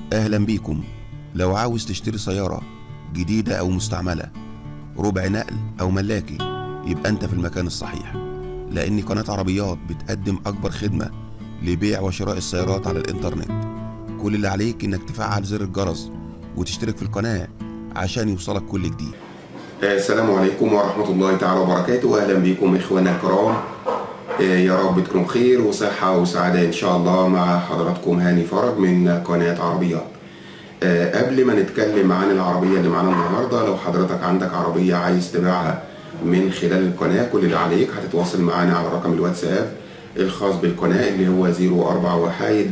أهلا بيكم لو عاوز تشتري سيارة جديدة أو مستعملة ربع نقل أو ملاكي يبقى أنت في المكان الصحيح لأن قناة عربيات بتقدم أكبر خدمة لبيع وشراء السيارات على الإنترنت كل اللي عليك إنك تفعل زر الجرس وتشترك في القناة عشان يوصلك كل جديد السلام عليكم ورحمة الله تعالى وبركاته أهلا بكم إخوانا الكرام يا رب تكونوا بخير وصحة وسعادة إن شاء الله مع حضراتكم هاني فرج من قناة عربيات قبل ما نتكلم عن العربية اللي معانا النهاردة لو حضرتك عندك عربية عايز تبيعها من خلال القناة كل اللي عليك هتتواصل معانا على رقم الواتساب الخاص بالقناة اللي هو 04 وحايد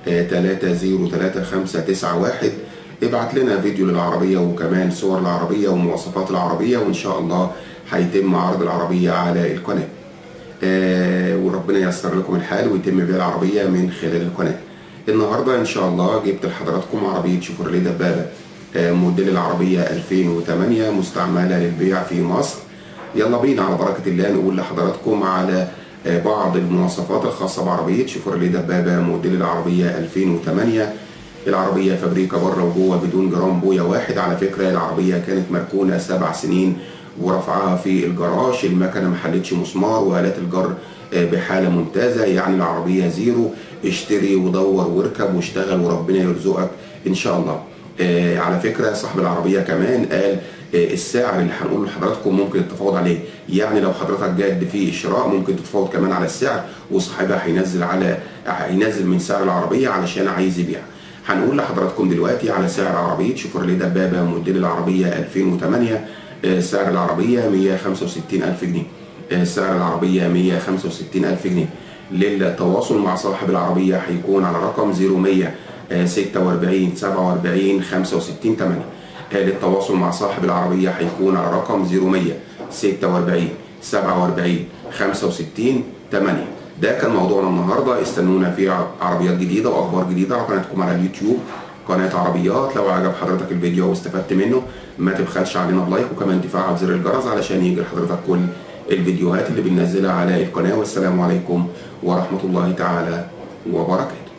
303591 ابعت لنا فيديو للعربية وكمان صور العربية ومواصفات العربية وإن شاء الله هيتم عرض العربية على القناة آه وربنا ييسر لكم الحال ويتم بيع العربية من خلال القناة النهاردة إن شاء الله جبت لحضراتكم عربية شيفروليه دبابة آه موديل العربية 2008 مستعملة للبيع في مصر يلا بينا على بركة الله نقول لحضراتكم على آه بعض المواصفات الخاصة بعربية شيفروليه دبابة موديل العربية 2008 العربية فابريكا بره وجوه بدون جرام بويا واحد على فكرة العربية كانت مركونة سبع سنين ورفعها في الجراج المكنة ما حلتش مسمار وآلات الجر بحالة ممتازة يعني العربية زيرو اشتري ودور واركب واشتغل وربنا يرزقك إن شاء الله آه على فكرة صاحب العربية كمان قال آه السعر اللي هنقوله لحضراتكم ممكن التفاوض عليه يعني لو حضرتك جاد في الشراء ممكن تتفاوض كمان على السعر وصاحبها هينزل على هينزل من سعر العربية علشان عايز يبيع هنقول لحضراتكم دلوقتي على سعر عربية شيفروليه دبابة موديل العربية 2008 سعر العربية 165 ألف جنيه سعر العربية 165 ألف جنيه للتواصل مع صاحب العربية هيكون على رقم 0100 46 47 65 8 للتواصل مع صاحب العربية هيكون على رقم 0100 46 47 65 8 ده كان موضوعنا النهارده استنونا في عربيات جديده واخبار جديده على قناتكم على اليوتيوب قناه عربيات لو عجب حضرتك الفيديو واستفدت منه ما تبخلش علينا بلايك وكمان تفعل زر الجرس علشان يجي لحضرتك كل الفيديوهات اللي بننزلها على القناه والسلام عليكم ورحمه الله تعالى وبركاته